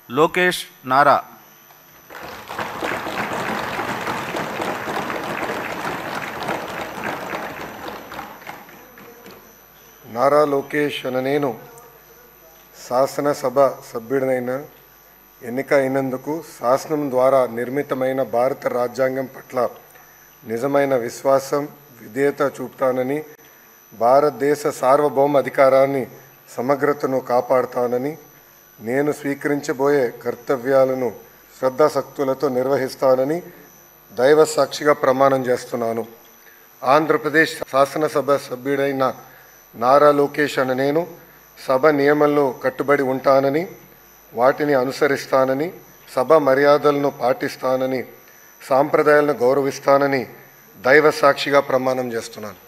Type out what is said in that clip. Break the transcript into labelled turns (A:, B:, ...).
A: లోకేష్ నారా
B: నారా లోకేష్ అన నేను శాసనసభ సభ్యుడినైన ఎన్నిక అయినందుకు శాసనం ద్వారా నిర్మితమైన భారత రాజ్యాంగం పట్ల నిజమైన విశ్వాసం విధేయత చూపుతానని భారతదేశ సార్వభౌమ అధికారాన్ని సమగ్రతను కాపాడుతానని నేను స్వీకరించబోయే కర్తవ్యాలను శ్రద్ధాశక్తులతో నిర్వహిస్తానని దైవ సాక్షిగా ప్రమాణం చేస్తున్నాను ఆంధ్రప్రదేశ్ శాసనసభ సభ్యుడైన నారా లోకేష్ అనే నేను సభ నియమాలను కట్టుబడి ఉంటానని వాటిని అనుసరిస్తానని సభ మర్యాదలను పాటిస్తానని సాంప్రదాయాలను గౌరవిస్తానని దైవ సాక్షిగా ప్రమాణం చేస్తున్నాను